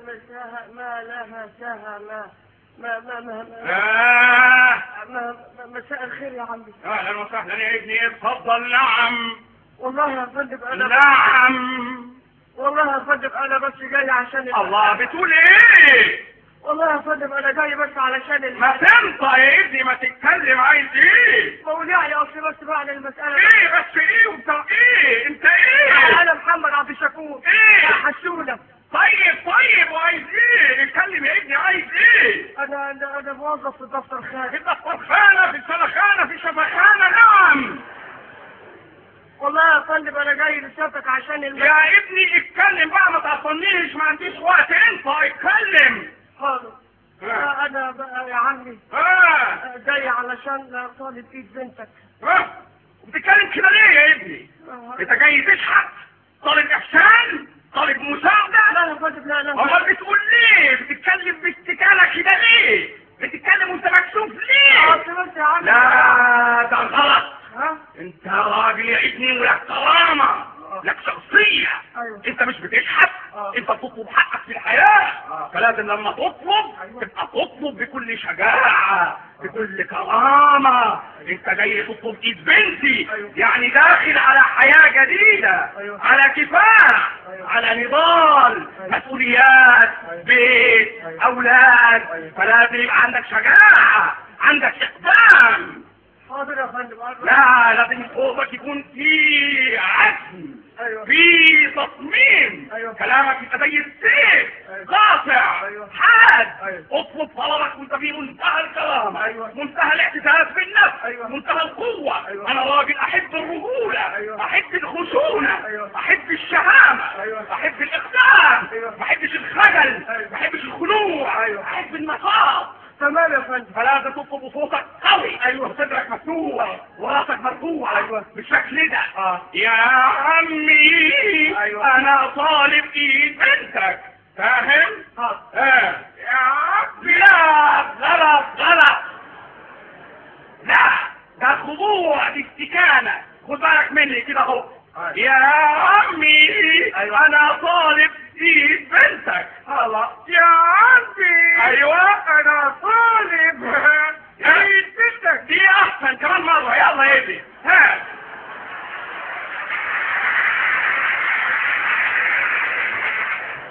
مساها ما لها سها ما ما ما ما ما, آه ما, ما مساء الخير يا عمي اهلا وسهلا يا ابني اتفضل نعم والله يا فندم انا نعم والله يا فندم انا بس جاي عشان ال- الله بتقول ايه والله يا فندم انا جاي بس علشان ال- ما تنطق يا ابني ما تتكلم عايز ايه مولاي اصل بس معنى المسألة ايه بس ايه وانت ايه انت ايه انا محمد عبد الشكور ايه يا حسونة طيب طيب وعايز ايه اتكلم يا ابني عايز ايه انا انا انا موظف في دفتر خارج في الدفترخانة في السلخانة في الشبخانة نعم والله يا فندم انا جاي لسيادتك عشان الم... يا ابني اتكلم بقى ما تعطلنيش ما عنديش وقت انت اتكلم حاضر ها. انا بقى يا عمي ها جاي علشان طالب ايد بنتك ها بتتكلم كده ليه يا ابني انت جاي تشحت طالب احسان طالب مساعدة لا يا فندم لا لا امال بتقول ليه بتتكلم باستكانة كده ليه بتتكلم وانت مكسوف ليه اصل بس يا عمي لا ده غلط ها انت راجل يا ابني ولك كرامة لك شخصية ايوه انت مش بتشحت آه. انت بتطلب حقك في الحياة آه. فلازم لما تطلب أيوة. تبقى تطلب بكل شجاعة بكل كرامة انت جاي تطلب ايد بنتي أيوة. يعني داخل على حياة جديدة أيوة. على كفاح أيوة. على نضال أيوة. مسؤوليات أيوة. بيت أيوة. اولاد أيوة. فلازم يبقى عندك شجاعة عندك اقدام حاضر يا فندم لا لازم صوتك يكون فيه عزم ايوه في تصميم أيوة. كلامك يبقى زي السيف أيوة. قاطع أيوة. حاد أيوة. اطلب طلبك وانت في منتهى الكرامة أيوة. منتهى الاعتزاز بالنفس أيوة. منتهى القوة أيوة. انا راجل احب الرجولة أيوة. احب الخشونة أيوة. احب الشهامة أيوة. احب الاقدام أيوة. ما احبش الخجل أيوة. ما احبش الخنوع أيوة. احب النشاط تمام يا فندم فلازم تطلب صوتك قوي ايوه وصدرك مفتوح وراسك مرفوع أيوة. بالشكل ده آه. يا عمي أيوة. انا طالب ايد بنتك فاهم حاضر اه يا عمي لا غلط غلط لا ده خضوع دي استكانة خد بالك مني كده اهو أيوة. يا عمي أيوة. انا طالب ايد بنتك خلاص يا عمي ايوه انا صار